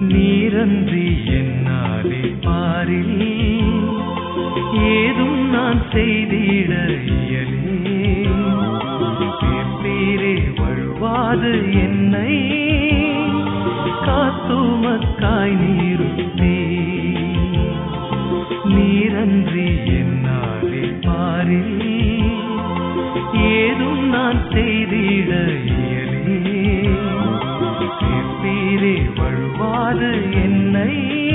நீரன்றி என்னாலே பாரில் ஏதும் நான் செய்திட இயலே பேரே வழுவாது என்னை காத்துமக்காய் நீருத்தே நீரன்றி என்னாலே பாரில் ஏதும் நான் செய்திட இயலே பேரே வழுவாது என்னை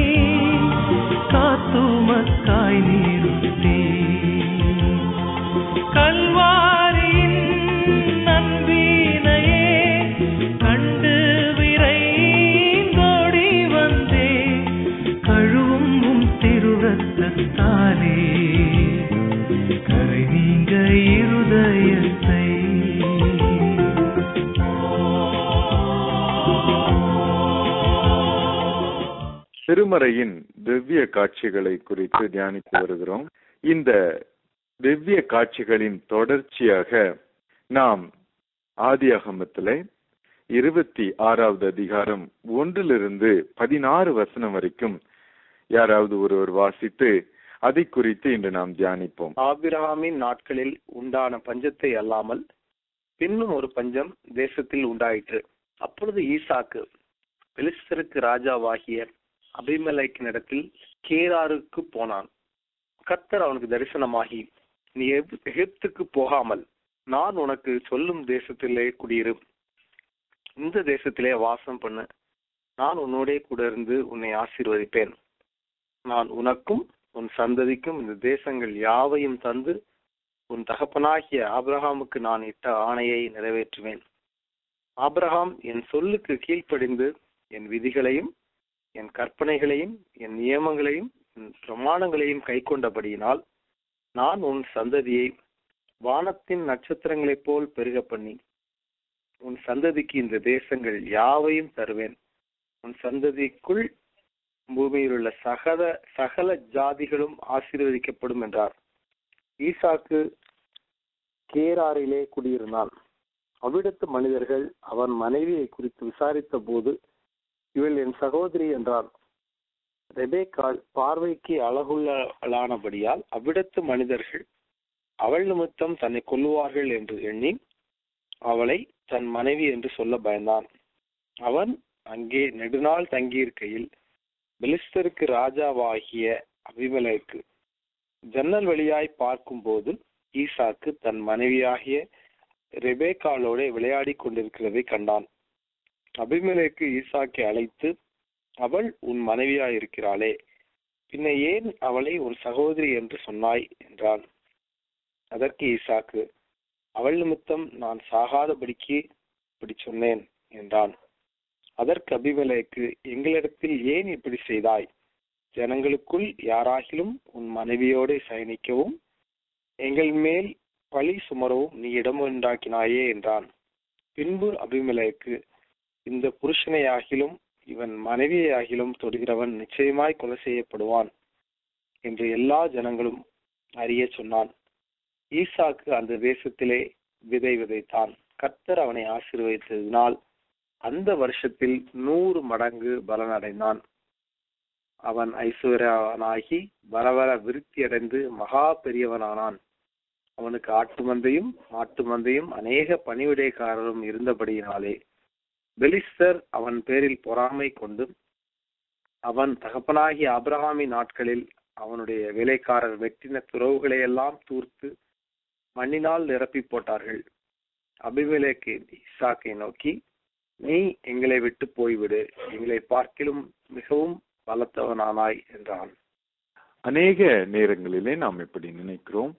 காத்துமக்காய் நீருத்தே கல்வாரியின் நன்பினையே கண்டு விரைந்தோடி வந்தே கழுவும் உம் திருரத்தத்தாலே கரை நீங்க இருதயத்தை திருமறையின் திவ்ய காட்சிகளை குறித்து தியானித்து வருகிறோம் இந்த திவ்ய காட்சிகளின் தொடர்ச்சியாக நாம் ஆதியாகமத்திலே இருபத்தி ஆறாவது அதிகாரம் ஒன்றிலிருந்து பதினாறு வசனம் வரைக்கும் யாராவது ஒருவர் வாசித்து அதை குறித்து இன்று நாம் தியானிப்போம் ஆபிரகாமின் நாட்களில் உண்டான பஞ்சத்தை அல்லாமல் பின்னும் ஒரு பஞ்சம் தேசத்தில் உண்டாயிற்று அப்பொழுது ஈசாக்கு பெலிஸ்தருக்கு ராஜாவாகிய அபிமலைக்கினிடத்தில் கேராருக்கு போனான் கர்த்தர் அவனுக்கு தரிசனமாகி நீ எகிப்- எகிப்துக்கு போகாமல் நான் உனக்கு சொல்லும் தேசத்திலே குடியிரு இந்த தேசத்திலே வாசம் பண்ணு நான் உன்னோடே கூட இருந்து உன்னை ஆசீர்வதிப்பேன் நான் உனக்கும் உன் சந்ததிக்கும் இந்த தேசங்கள் யாவையும் தந்து உன் தகப்பனாகிய ஆபிரகாமுக்கு நான் இட்ட ஆணையை நிறைவேற்றுவேன் ஆபிரகாம் என் சொல்லுக்கு கீழ்ப்படிந்து என் விதிகளையும் என் கற்பனைகளையும் என் நியமங்களையும் என் பிரமாணங்களையும் கைக்கொண்டபடியினால் நான் உன் சந்ததியை வானத்தின் நட்சத்திரங்களைப் போல் பெருக பண்ணி உன் சந்ததிக்கு இந்த தேசங்கள் யாவையும் தருவேன் உன் சந்ததிக்குள் பூமியில் உள்ள சகல சகல ஜாதிகளும் ஆசீர்வதிக்கப்படும் என்றார் ஈசாக்கு கேராரிலே குடியிருந்தான் அவ்விடத்து மனிதர்கள் அவன் மனைவியை குறித்து விசாரித்த போது இவள் என் சகோதரி என்றான் ரெபேக்காள் பார்வைக்கு அழகுள்ளவளானபடியால் அவ்விடத்து மனிதர்கள் அவள் நிமித்தம் தன்னை கொல்லுவார்கள் என்று எண்ணி அவளை தன் மனைவி என்று சொல்ல பயந்தான் அவன் அங்கே நெடுநாள் தங்கியிருக்கையில் பெலிஸ்தருக்கு ராஜாவாகிய அபிமலைக்கு ஜன்னல் வழியாய் பார்க்கும்போது ஈசாக்கு தன் மனைவியாகிய ரெபேக்காளோட விளையாடி கொண்டிருக்கிறதை கண்டான் அபிமலைக்கு ஈசாக்கை அழைத்து அவள் உன் மனைவியாய் இருக்கிறாளே பின்ன ஏன் அவளை உன் சகோதரி என்று சொன்னாய் என்றான் அதற்கு ஈசாக்கு அவள் நிமித்தம் நான் சாகாதபடிக்கு இப்படி சொன்னேன் என்றான் அதற்கு அபிமலைக்கு எங்களிடத்தில் ஏன் இப்படி செய்தாய் ஜனங்களுக்குள் யாராகிலும் உன் மனைவியோடு சயனிக்கவும் எங்கள் மேல் பழி சுமரவும் நீ இடம் உண்டாக்கினாயே என்றான் பின்பு அபிமலைக்கு இந்த புருஷனையாகிலும் இவன் மனைவியாகிலும் தொடுகிறவன் நிச்சயமாய் கொலை செய்யப்படுவான் என்று எல்லா ஜனங்களும் அறிய சொன்னான் ஈசாக்கு அந்த தேசத்திலே விதை விதைத்தான் கர்த்தர் அவனை ஆசீர்வதித்ததினால் அந்த வருஷத்தில் நூறு மடங்கு பலனடைந்தான் அவன் ஐஸ்வர்யவனாகி வரவர விருத்தியடைந்து மகா பெரியவனானான் அவனுக்கு ஆட்டு மந்தையும் மாட்டு மந்தையும் அநேக பணிவிடைக்காரரும் இருந்தபடியினாலே பெலிஸ்தர் அவன் பேரில் பொறாமை கொண்டு அவன் தகப்பனாகிய ஆபிரகாமின் நாட்களில் அவனுடைய வேலைக்காரர் வெட்டின துறவுகளை எல்லாம் தூர்த்து மண்ணினால் நிரப்பி போட்டார்கள் அபிமெலேக்கு ஈசாக்கை நோக்கி நீ எங்களை விட்டு போய்விடு எங்களை பார்க்கிலும் மிகவும் பலத்தவனானாய் என்றான் அநேக நேரங்களிலே நாம் இப்படி நினைக்கிறோம்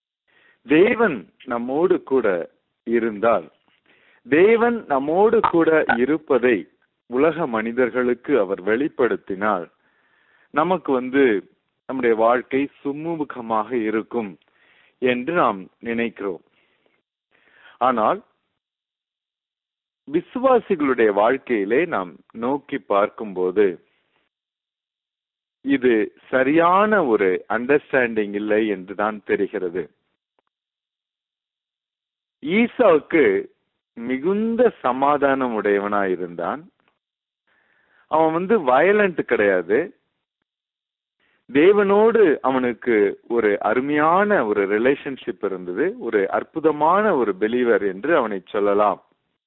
தேவன் நம்மோடு கூட இருந்தால் தேவன் நம்மோடு கூட இருப்பதை உலக மனிதர்களுக்கு அவர் வெளிப்படுத்தினால் நமக்கு வந்து நம்முடைய வாழ்க்கை சுமூகமாக இருக்கும் என்று நாம் நினைக்கிறோம் ஆனால் விசுவாசிகளுடைய வாழ்க்கையிலே நாம் நோக்கி பார்க்கும்போது இது சரியான ஒரு அண்டர்ஸ்டாண்டிங் இல்லை என்றுதான் தெரிகிறது ஈசாவுக்கு மிகுந்த சமாதானம் உடையவனாயிருந்தான் அவன் வந்து வயலண்ட் கிடையாது தேவனோடு அவனுக்கு ஒரு அருமையான ஒரு ரிலேஷன்ஷிப் இருந்தது ஒரு அற்புதமான ஒரு பெலிவர் என்று அவனை சொல்லலாம்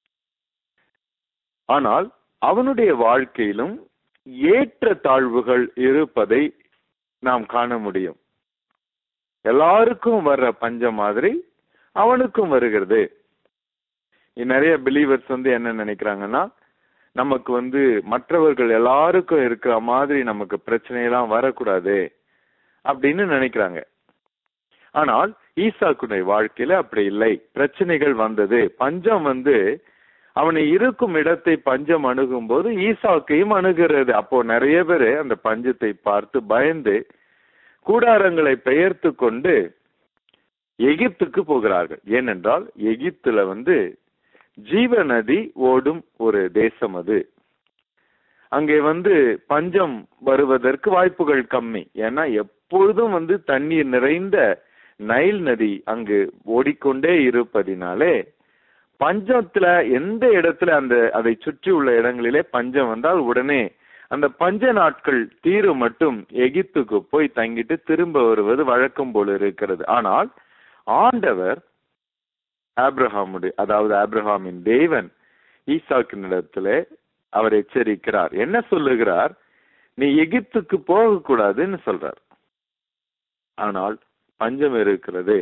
ஆனால் அவனுடைய வாழ்க்கையிலும் ஏற்ற தாழ்வுகள் இருப்பதை நாம் காண முடியும் எல்லாருக்கும் வர்ற பஞ்சம் மாதிரி அவனுக்கும் வருகிறது நிறைய பிலீவர்ஸ் வந்து என்ன நினைக்கிறாங்கன்னா நமக்கு வந்து மற்றவர்கள் எல்லாருக்கும் இருக்கிற மாதிரி நமக்கு பிரச்சனையெல்லாம் வரக்கூடாது அப்படின்னு நினைக்கிறாங்க ஆனால் ஈசாக்குடைய வாழ்க்கையில அப்படி இல்லை பிரச்சனைகள் வந்தது பஞ்சம் வந்து அவனை இருக்கும் இடத்தை பஞ்சம் அணுகும் போது ஈசாக்கையும் அணுகிறது அப்போ நிறைய பேர் அந்த பஞ்சத்தை பார்த்து பயந்து கூடாரங்களை பெயர்த்து கொண்டு எகிப்துக்கு போகிறார்கள் ஏனென்றால் எகிப்துல வந்து ஜீவ நதி ஓடும் ஒரு தேசம் அது அங்கே வந்து பஞ்சம் வருவதற்கு வாய்ப்புகள் கம்மி ஏன்னா எப்பொழுதும் வந்து தண்ணீர் நிறைந்த நைல் நதி அங்கு ஓடிக்கொண்டே இருப்பதினாலே பஞ்சத்துல எந்த இடத்துல அந்த அதை சுற்றி உள்ள இடங்களிலே பஞ்சம் வந்தால் உடனே அந்த பஞ்ச நாட்கள் தீரு மட்டும் எகிப்துக்கு போய் தங்கிட்டு திரும்ப வருவது வழக்கம் போல இருக்கிறது ஆனால் ஆண்டவர் ஆப்ரஹாமுடைய அதாவது ஆப்ரஹாமின் தேவன் ஈசாக்கினிடத்துல அவர் எச்சரிக்கிறார் என்ன சொல்லுகிறார் நீ எகிப்துக்கு போகக்கூடாதுன்னு சொல்றார் ஆனால் பஞ்சம் இருக்கிறது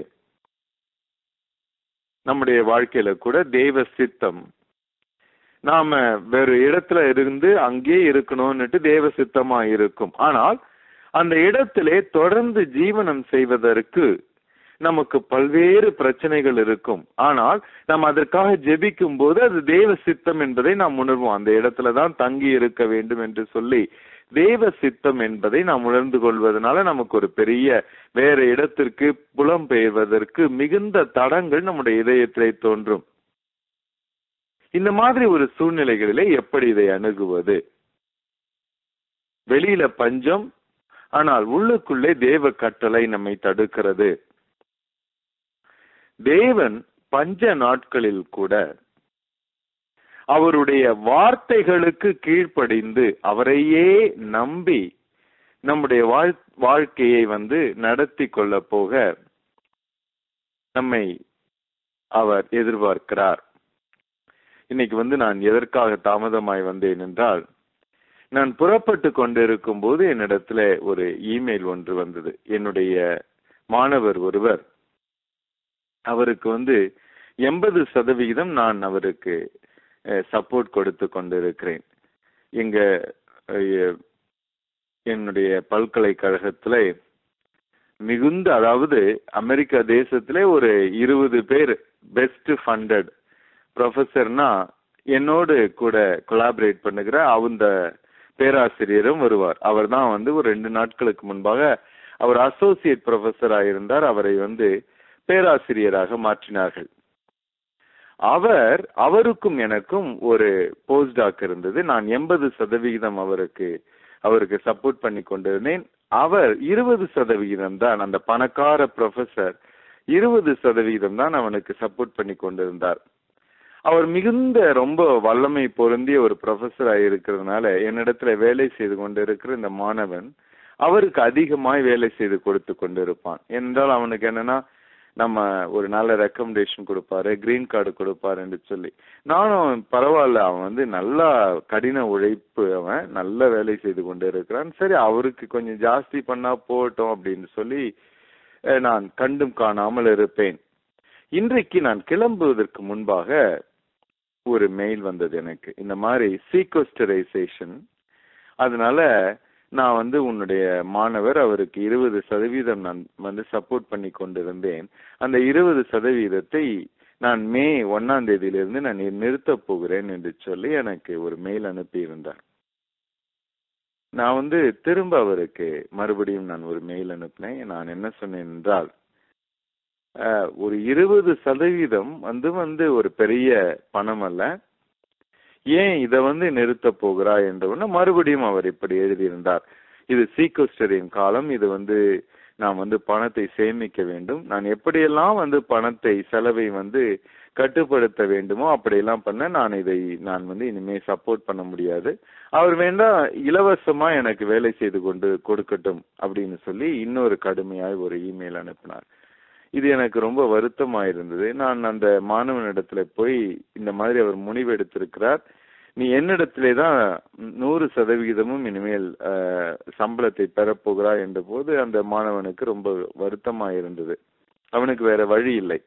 நம்முடைய வாழ்க்கையில கூட தெய்வ சித்தம் நாம வேறு இடத்துல இருந்து அங்கே இருக்கணும்னுட்டு தேவ சித்தமா இருக்கும் ஆனால் அந்த இடத்திலே தொடர்ந்து ஜீவனம் செய்வதற்கு நமக்கு பல்வேறு பிரச்சனைகள் இருக்கும் ஆனால் நாம் அதற்காக ஜெபிக்கும் போது அது தேவ சித்தம் என்பதை நாம் உணர்வோம் அந்த இடத்துல தான் தங்கி இருக்க வேண்டும் என்று சொல்லி தேவ சித்தம் என்பதை நாம் உணர்ந்து கொள்வதனால நமக்கு ஒரு பெரிய வேற இடத்திற்கு புலம்பெயர்வதற்கு மிகுந்த தடங்கள் நம்முடைய இதயத்திலே தோன்றும் இந்த மாதிரி ஒரு சூழ்நிலைகளிலே எப்படி இதை அணுகுவது வெளியில பஞ்சம் ஆனால் உள்ளுக்குள்ளே தேவ கட்டளை நம்மை தடுக்கிறது தேவன் பஞ்ச நாட்களில் கூட அவருடைய வார்த்தைகளுக்கு கீழ்ப்படிந்து அவரையே நம்பி நம்முடைய வாழ்க்கையை வந்து நடத்தி கொள்ள போக நம்மை அவர் எதிர்பார்க்கிறார் இன்னைக்கு வந்து நான் எதற்காக தாமதமாய் வந்தேன் என்றால் நான் புறப்பட்டு கொண்டிருக்கும் போது என்னிடத்துல ஒரு இமெயில் ஒன்று வந்தது என்னுடைய மாணவர் ஒருவர் அவருக்கு வந்து எண்பது சதவிகிதம் நான் அவருக்கு சப்போர்ட் கொடுத்து கொண்டிருக்கிறேன் எங்க என்னுடைய பல்கலைக்கழகத்துல மிகுந்த அதாவது அமெரிக்கா தேசத்திலே ஒரு இருபது பேர் பெஸ்ட் ஃபண்டட் ப்ரொஃபஸர்னா என்னோடு கூட கொலாபரேட் பண்ணுகிற அந்த பேராசிரியரும் வருவார் அவர் தான் வந்து ஒரு ரெண்டு நாட்களுக்கு முன்பாக அவர் அசோசியேட் ப்ரொஃபஸராக இருந்தார் அவரை வந்து பேராசிரியராக மாற்றினார்கள் அவர் அவருக்கும் எனக்கும் ஒரு போஸ்டாக் இருந்தது நான் எண்பது சதவிகிதம் அவருக்கு அவருக்கு சப்போர்ட் பண்ணி கொண்டிருந்தேன் அவர் இருபது சதவிகிதம் தான் அந்த பணக்கார ப்ரொஃபசர் இருபது சதவிகிதம் தான் அவனுக்கு சப்போர்ட் பண்ணி கொண்டிருந்தார் அவர் மிகுந்த ரொம்ப வல்லமை பொருந்திய ஒரு ப்ரொஃபஸர் இருக்கிறதுனால என்னிடத்துல வேலை செய்து கொண்டிருக்கிற இந்த மாணவன் அவருக்கு அதிகமாய் வேலை செய்து கொடுத்து கொண்டிருப்பான் என்றால் அவனுக்கு என்னன்னா நம்ம ஒரு நல்ல ரெக்கமெண்டேஷன் கொடுப்பாரு கிரீன் கார்டு கொடுப்பாரு என்று சொல்லி நானும் பரவாயில்ல அவன் வந்து நல்லா கடின உழைப்பு அவன் நல்ல வேலை செய்து கொண்டு இருக்கிறான் சரி அவருக்கு கொஞ்சம் ஜாஸ்தி பண்ணா போகட்டும் அப்படின்னு சொல்லி நான் கண்டும் காணாமல் இருப்பேன் இன்றைக்கு நான் கிளம்புவதற்கு முன்பாக ஒரு மெயில் வந்தது எனக்கு இந்த மாதிரி சீக்வஸ்டரைசேஷன் அதனால நான் வந்து உன்னுடைய மாணவர் அவருக்கு இருபது சதவீதம் நான் வந்து சப்போர்ட் பண்ணி கொண்டிருந்தேன் அந்த இருபது சதவீதத்தை நான் மே ஒன்னாம் தேதியிலிருந்து நான் நிறுத்த போகிறேன் என்று சொல்லி எனக்கு ஒரு மெயில் அனுப்பி இருந்தார் நான் வந்து திரும்ப அவருக்கு மறுபடியும் நான் ஒரு மெயில் அனுப்பினேன் நான் என்ன சொன்னேன் என்றால் ஒரு இருபது சதவீதம் வந்து வந்து ஒரு பெரிய பணம் அல்ல ஏன் இதை வந்து நிறுத்த போகிறா என்றவன மறுபடியும் அவர் இப்படி எழுதியிருந்தார் இது சீக்வஸ்டரின் காலம் இது வந்து நாம் வந்து பணத்தை சேமிக்க வேண்டும் நான் எப்படியெல்லாம் வந்து பணத்தை செலவை வந்து கட்டுப்படுத்த வேண்டுமோ அப்படியெல்லாம் பண்ண நான் இதை நான் வந்து இனிமே சப்போர்ட் பண்ண முடியாது அவர் வேண்டா இலவசமா எனக்கு வேலை செய்து கொண்டு கொடுக்கட்டும் அப்படின்னு சொல்லி இன்னொரு கடுமையாய் ஒரு இமெயில் அனுப்பினார் இது எனக்கு ரொம்ப வருத்தமா இருந்தது நான் அந்த மாணவனிடத்துல போய் இந்த மாதிரி அவர் முடிவு எடுத்திருக்கிறார் நீ என்னிடத்திலே தான் நூறு சதவிகிதமும் இனிமேல் அஹ், சம்பளத்தை பெறப்போகிறாய் என்ற போது அந்த மாணவனுக்கு ரொம்ப வருத்தமா இருந்தது அவனுக்கு வேற வழி இல்லை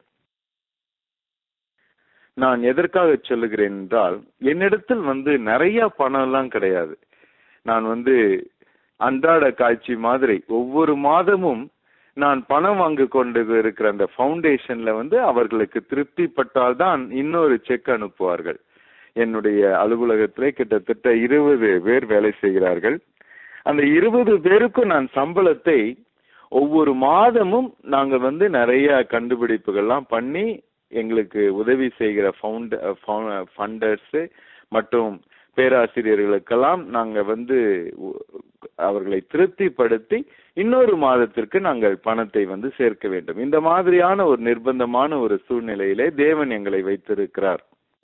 நான் எதற்காக சொல்லுகிறேன் என்றால் என்னிடத்தில் வந்து நிறைய பணம் எல்லாம் கிடையாது நான் வந்து அன்றாட காட்சி மாதிரி ஒவ்வொரு மாதமும் நான் பணம் வாங்கி கொண்டு இருக்கிற அந்த ஃபவுண்டேஷன்ல வந்து அவர்களுக்கு திருப்திப்பட்டால் தான் இன்னொரு செக் அனுப்புவார்கள் என்னுடைய அலுவலகத்திலே கிட்டத்தட்ட இருபது பேர் வேலை செய்கிறார்கள் அந்த இருபது பேருக்கும் நான் சம்பளத்தை ஒவ்வொரு மாதமும் நாங்க வந்து நிறைய கண்டுபிடிப்புகள்லாம் பண்ணி எங்களுக்கு உதவி செய்கிற ஃபவுண்ட் ஃபண்டர்ஸ் மற்றும் பேராசிரியர்களுக்கெல்லாம் நாங்க வந்து உ- அவர்களை திருப்திப்படுத்தி இன்னொரு மாதத்திற்கு நாங்கள் பணத்தை வந்து சேர்க்க வேண்டும் இந்த மாதிரியான ஒரு நிர்பந்தமான ஒரு சூழ்நிலையிலே தேவன் எங்களை வைத்திருக்கிறார்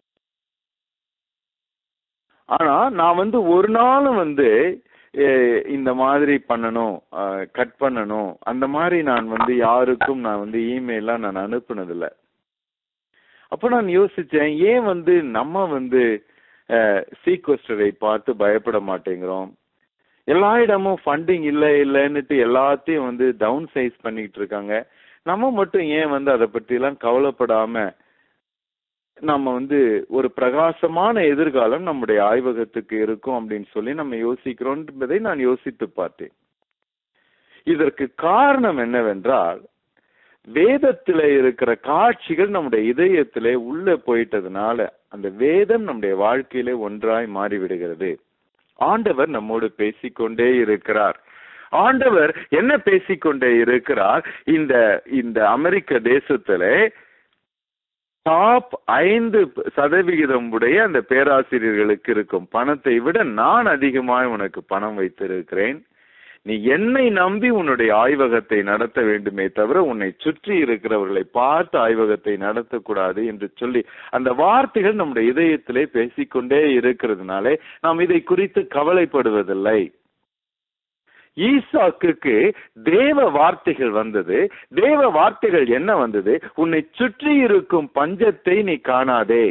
ஆனா நான் வந்து ஒரு நாளும் வந்து அஹ், இந்த மாதிரி பண்ணணும் கட் பண்ணணும் அந்த மாதிரி நான் வந்து யாருக்கும் நான் வந்து இமெயிலாம் நான் அனுப்புனதில்லை அப்போ நான் யோசிச்சேன் ஏன் வந்து நம்ம வந்து சீக்வஸ்டரை பார்த்து பயப்பட மாட்டேங்கிறோம் எல்லா இடமும் ஃபண்டிங் இல்லை இல்லைன்னுட்டு எல்லாத்தையும் வந்து டவுன் சைஸ் பண்ணிட்டு இருக்காங்க நம்ம மட்டும் ஏன் வந்து அதை பற்றி எல்லாம் கவலைப்படாம நம்ம வந்து ஒரு பிரகாசமான எதிர்காலம் நம்முடைய ஆய்வகத்துக்கு இருக்கும் அப்படின்னு சொல்லி நம்ம யோசிக்கிறோம் என்பதை நான் யோசித்து பார்த்தேன் இதற்கு காரணம் என்னவென்றால் வேதத்திலே இருக்கிற காட்சிகள் நம்முடைய இதயத்திலே உள்ள போயிட்டதுனால அந்த வேதம் நம்முடைய வாழ்க்கையிலே ஒன்றாய் மாறிவிடுகிறது ஆண்டவர் நம்மோடு பேசிக்கொண்டே இருக்கிறார் ஆண்டவர் என்ன பேசிக்கொண்டே இருக்கிறார் இந்த இந்த அமெரிக்க தேசத்திலே டாப் ஐந்து சதவிகிதம் உடைய அந்த பேராசிரியர்களுக்கு இருக்கும் பணத்தை விட நான் அதிகமாய் உனக்கு பணம் வைத்திருக்கிறேன் நீ என்னை நம்பி உன்னுடைய ஆய்வகத்தை நடத்த வேண்டுமே தவிர உன்னை சுற்றி இருக்கிறவர்களை பார்த்து ஆய்வகத்தை நடத்தக்கூடாது என்று சொல்லி அந்த வார்த்தைகள் நம்முடைய இதயத்திலே பேசிக்கொண்டே இருக்கிறதுனாலே நாம் இதை குறித்து கவலைப்படுவதில்லை ஈசாக்குக்கு தேவ வார்த்தைகள் வந்தது தேவ வார்த்தைகள் என்ன வந்தது உன்னை சுற்றி இருக்கும் பஞ்சத்தை நீ காணாதே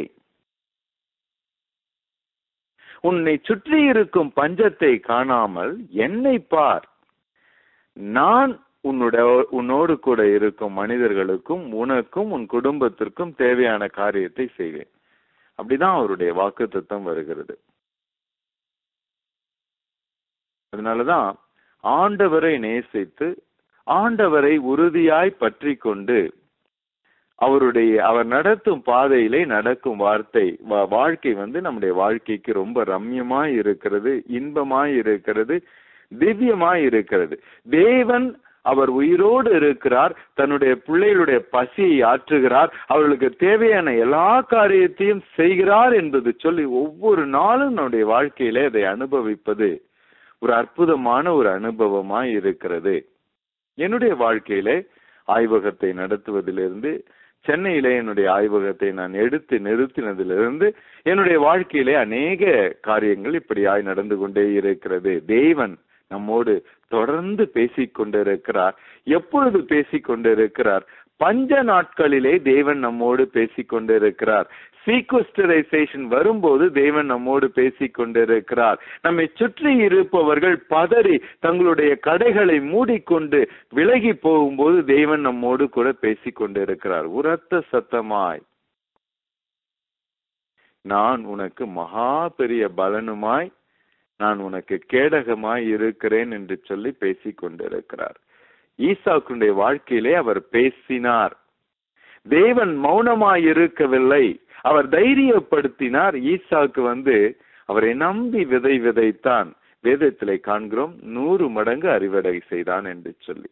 உன்னை சுற்றி இருக்கும் பஞ்சத்தை காணாமல் என்னை பார் நான் உன்னோட உன்னோடு கூட இருக்கும் மனிதர்களுக்கும் உனக்கும் உன் குடும்பத்திற்கும் தேவையான காரியத்தை செய்வேன் அப்படிதான் அவருடைய வாக்கு தத்துவம் வருகிறது அதனாலதான் ஆண்டவரை நேசித்து ஆண்டவரை உறுதியாய் பற்றி கொண்டு அவருடைய அவர் நடத்தும் பாதையிலே நடக்கும் வார்த்தை வா- வாழ்க்கை வந்து நம்முடைய வாழ்க்கைக்கு ரொம்ப ரம்யமாய் இருக்கிறது இன்பமாய் இருக்கிறது திவ்யமாய் இருக்கிறது தேவன் அவர் உயிரோடு இருக்கிறார் தன்னுடைய பிள்ளைகளுடைய பசியை ஆற்றுகிறார் அவர்களுக்கு தேவையான எல்லா காரியத்தையும் செய்கிறார் என்பது சொல்லி ஒவ்வொரு நாளும் நம்முடைய வாழ்க்கையிலே அதை அனுபவிப்பது ஒரு அற்புதமான ஒரு அனுபவமாய் இருக்கிறது என்னுடைய வாழ்க்கையிலே ஆய்வகத்தை நடத்துவதிலிருந்து சென்னையிலே என்னுடைய ஆய்வகத்தை நான் எடுத்து நிறுத்தினதிலிருந்து என்னுடைய வாழ்க்கையிலே அநேக காரியங்கள் இப்படியாய் நடந்து கொண்டே இருக்கிறது தேவன் நம்மோடு தொடர்ந்து பேசிக் கொண்டிருக்கிறார் எப்பொழுது பேசிக் கொண்டிருக்கிறார் பஞ்ச நாட்களிலே தேவன் நம்மோடு பேசிக் கொண்டிருக்கிறார் சீக்வஸ்டரைசேஷன் வரும்போது தேவன் நம்மோடு பேசிக் கொண்டிருக்கிறார் நம்மை சுற்றி இருப்பவர்கள் பதறி தங்களுடைய கடைகளை மூடிக்கொண்டு விலகி போகும்போது தேவன் நம்மோடு கூட பேசிக் கொண்டிருக்கிறார் உரத்த சத்தமாய் நான் உனக்கு மகா பெரிய பலனுமாய் நான் உனக்கு கேடகமாய் இருக்கிறேன் என்று சொல்லி பேசிக் கொண்டிருக்கிறார் ஈசாக்குடைய வாழ்க்கையிலே அவர் பேசினார் தேவன் மௌனமாய் இருக்கவில்லை அவர் தைரியப்படுத்தினார் ஈசாக்கு வந்து அவரை நம்பி விதை விதைத்தான் வேதத்திலே காண்கிறோம் நூறு மடங்கு அறுவடை செய்தான் என்று சொல்லி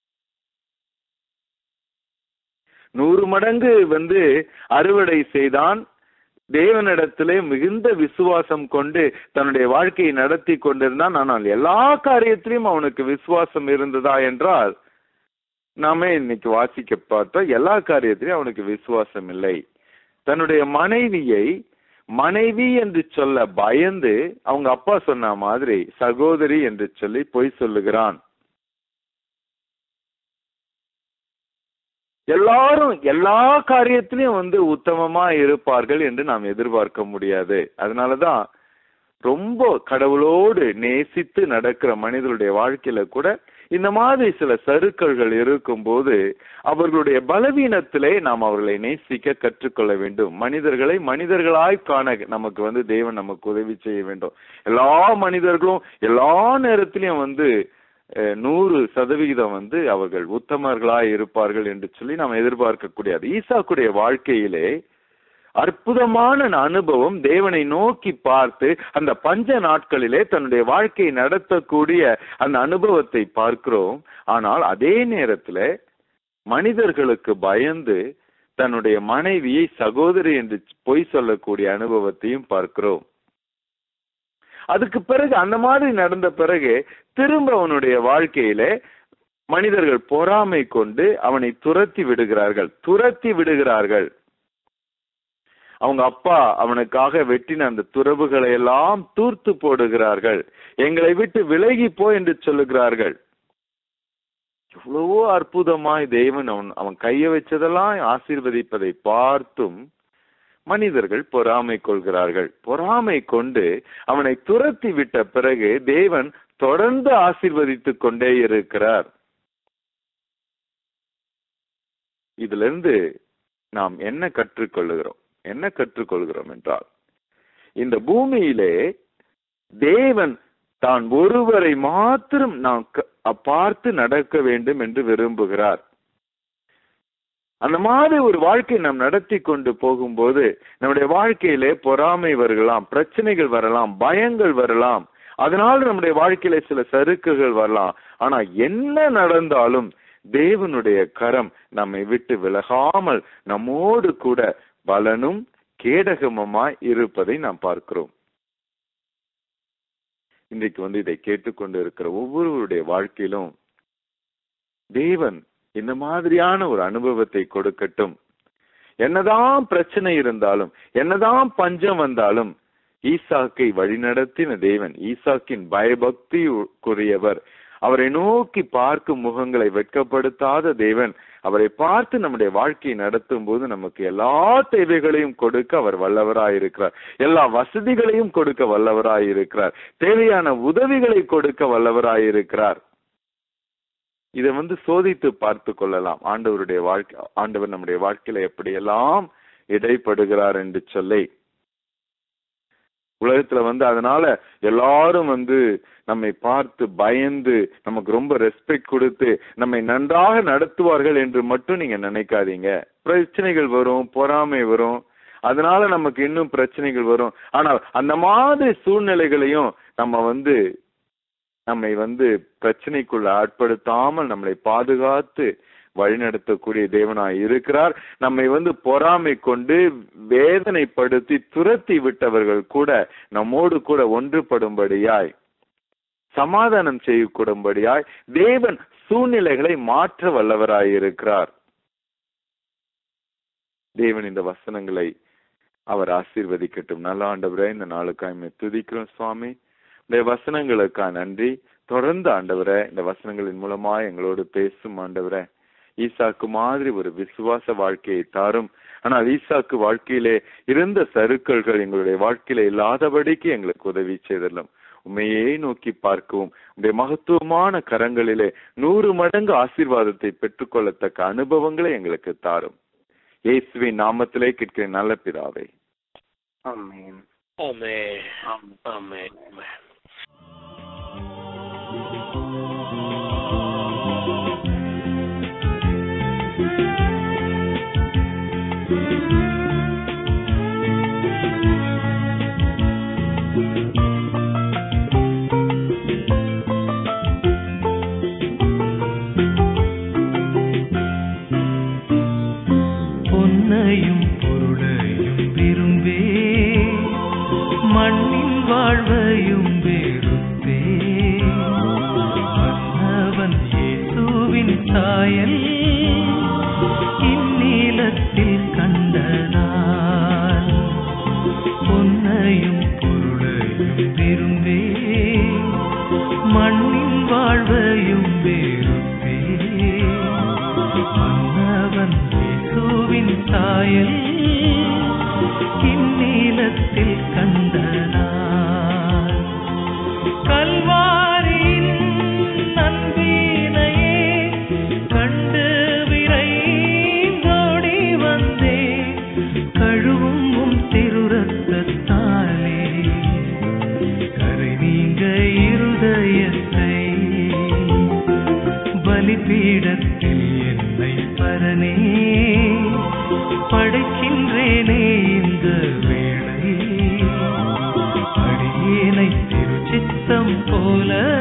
நூறு மடங்கு வந்து அறுவடை செய்தான் தேவனிடத்திலே மிகுந்த விசுவாசம் கொண்டு தன்னுடைய வாழ்க்கையை நடத்தி கொண்டிருந்தான் ஆனால் எல்லா காரியத்திலையும் அவனுக்கு விசுவாசம் இருந்ததா என்றால் நாமே இன்னைக்கு வாசிக்க பார்த்தா எல்லா காரியத்திலையும் அவனுக்கு விசுவாசம் இல்லை தன்னுடைய மனைவியை மனைவி என்று சொல்ல பயந்து அவங்க அப்பா சொன்ன மாதிரி சகோதரி என்று சொல்லி பொய் சொல்லுகிறான் எல்லாரும் எல்லா காரியத்திலையும் வந்து உத்தமமா இருப்பார்கள் என்று நாம் எதிர்பார்க்க முடியாது அதனாலதான் ரொம்ப கடவுளோடு நேசித்து நடக்கிற மனிதனுடைய வாழ்க்கையில கூட இந்த மாதிரி சில சறுக்கல்கள் இருக்கும்போது அவர்களுடைய பலவீனத்திலே நாம் அவர்களை நேசிக்க கற்றுக்கொள்ள வேண்டும் மனிதர்களை மனிதர்களாய் காண நமக்கு வந்து தேவன் நமக்கு உதவி செய்ய வேண்டும் எல்லா மனிதர்களும் எல்லா நேரத்திலையும் வந்து அஹ், நூறு சதவிகிதம் வந்து அவர்கள் உத்தமர்களாய் இருப்பார்கள் என்று சொல்லி நாம் எதிர்பார்க்க கூடாது ஈசாக்குடைய வாழ்க்கையிலே அற்புதமான அனுபவம் தேவனை நோக்கி பார்த்து அந்த பஞ்ச நாட்களிலே தன்னுடைய வாழ்க்கையை நடத்தக்கூடிய அந்த அனுபவத்தை பார்க்கிறோம் ஆனால் அதே நேரத்துல மனிதர்களுக்கு பயந்து தன்னுடைய மனைவியை சகோதரி என்று பொய் சொல்லக்கூடிய அனுபவத்தையும் பார்க்கிறோம் அதுக்கு பிறகு அந்த மாதிரி நடந்த பிறகு திரும்ப அவனுடைய வாழ்க்கையிலே மனிதர்கள் பொறாமை கொண்டு அவனை துரத்தி விடுகிறார்கள் துரத்தி விடுகிறார்கள் அவங்க அப்பா அவனுக்காக வெட்டின அந்த துறவுகளை எல்லாம் தூர்த்து போடுகிறார்கள் எங்களை விட்டு விலகி போ என்று சொல்லுகிறார்கள் எவ்வளவோ அற்புதமாய் தேவன் அவன் அவன் கைய வச்சதெல்லாம் ஆசீர்வதிப்பதை பார்த்தும் மனிதர்கள் பொறாமை கொள்கிறார்கள் பொறாமை கொண்டு அவனை துரத்தி விட்ட பிறகு தேவன் தொடர்ந்து ஆசீர்வதித்துக் கொண்டே இருக்கிறார் இதுல இருந்து நாம் என்ன கற்றுக்கொள்ளுகிறோம் என்ன கற்றுக்கொள்கிறோம் என்றால் இந்த பூமியிலே தேவன் தான் ஒருவரை மாத்திரம் நாம் க- பார்த்து நடக்க வேண்டும் என்று விரும்புகிறார் அந்த மாதிரி ஒரு வாழ்க்கை நாம் நடத்தி கொண்டு போகும்போது நம்முடைய வாழ்க்கையிலே பொறாமை வரலாம் பிரச்சனைகள் வரலாம் பயங்கள் வரலாம் அதனால நம்முடைய வாழ்க்கையில சில சறுக்குகள் வரலாம் ஆனா என்ன நடந்தாலும் தேவனுடைய கரம் நம்மை விட்டு விலகாமல் நம்மோடு கூட பலனும் கேடகமுமாய் இருப்பதை நாம் பார்க்கிறோம் இன்றைக்கு வந்து இதை கேட்டுக்கொண்டு இருக்கிற ஒவ்வொருவருடைய வாழ்க்கையிலும் தேவன் இந்த மாதிரியான ஒரு அனுபவத்தை கொடுக்கட்டும் என்னதான் பிரச்சனை இருந்தாலும் என்னதான் பஞ்சம் வந்தாலும் ஈசாக்கை வழிநடத்தின தேவன் ஈசாக்கின் பயபக்திக்குரியவர் அவரை நோக்கி பார்க்கும் முகங்களை வெட்கப்படுத்தாத தேவன் அவரை பார்த்து நம்முடைய வாழ்க்கையை நடத்தும் போது நமக்கு எல்லா தேவைகளையும் கொடுக்க அவர் வல்லவராயிருக்கிறார் எல்லா வசதிகளையும் கொடுக்க வல்லவராயிருக்கிறார் தேவையான உதவிகளை கொடுக்க வல்லவராயிருக்கிறார் இதை வந்து சோதித்து பார்த்து கொள்ளலாம் ஆண்டவருடைய வாழ்க்கை ஆண்டவர் நம்முடைய வாழ்க்கையில எப்படியெல்லாம் இடைப்படுகிறார் என்று சொல்லி உலகத்துல வந்து அதனால எல்லாரும் வந்து நம்மை பார்த்து பயந்து நமக்கு ரொம்ப ரெஸ்பெக்ட் கொடுத்து நம்மை நன்றாக நடத்துவார்கள் என்று மட்டும் நீங்க நினைக்காதீங்க பிரச்சனைகள் வரும் பொறாமை வரும் அதனால நமக்கு இன்னும் பிரச்சனைகள் வரும் ஆனால் அந்த மாதிரி சூழ்நிலைகளையும் நம்ம வந்து நம்மை வந்து பிரச்சனைக்குள்ள ஆட்படுத்தாமல் நம்மளை பாதுகாத்து வழிநடத்தக்கூடிய தேவனாய் இருக்கிறார் நம்மை வந்து பொறாமை கொண்டு வேதனைப்படுத்தி துரத்தி விட்டவர்கள் கூட நம்மோடு கூட ஒன்றுபடும்படியாய் சமாதானம் செய்யக்கூடும்படியாய் தேவன் சூழ்நிலைகளை மாற்ற வல்லவராய் இருக்கிறார் தேவன் இந்த வசனங்களை அவர் ஆசீர்வதிக்கட்டும் நல்ல ஆண்டவரே இந்த நாளுக்காய் துதிக்கிறோம் சுவாமி இந்த வசனங்களுக்கா நன்றி தொடர்ந்து ஆண்டவரே இந்த வசனங்களின் மூலமா எங்களோடு பேசும் ஆண்டவரே ஈசாக்கு மாதிரி ஒரு விசுவாச வாழ்க்கையை தாரும் ஆனால் ஈசாக்கு வாழ்க்கையிலே இருந்த சருக்கள்கள் எங்களுடைய வாழ்க்கையில இல்லாதபடிக்கு எங்களுக்கு உதவி செய்தரலாம் உண்மையே நோக்கி பார்க்கவும் உடைய மகத்துவமான கரங்களிலே நூறு மடங்கு ஆசீர்வாதத்தை பெற்றுக்கொள்ளத்தக்க அனுபவங்களை எங்களுக்கு தாரும் இயேசுவின் நாமத்திலே கேட்கிற நல்ல பிதாவே ஆமென் Amen. ஆமென் Amen. Amen. பொன்னையும் பொருளையும் விரும்பே மண்ணின் வாழ்வையும் வெறுத்தே மன்னவன் இயேசுவின் சாயல் இந்நீலத்தில் கண்டதா பொன்னையும் பொருளையும் விரும்பே மண்ணின் வாழ்வையும் வெறுப்பே மன்னவன் இயேசுவின் சாயல் இந்நீலத்தில் கண்டனார் கல்வாரியின் நன்பினையே கண்டு விரைந்தோடி வந்தே கழுவும் உம் திருரத்தத்தாலே கரை நீங்க இருதயத்தை பலிபீடத்தில் என்னை பரனே படைக்கின்றேனே இந்த வேளை அடியேனை திருச்சித்தம் போல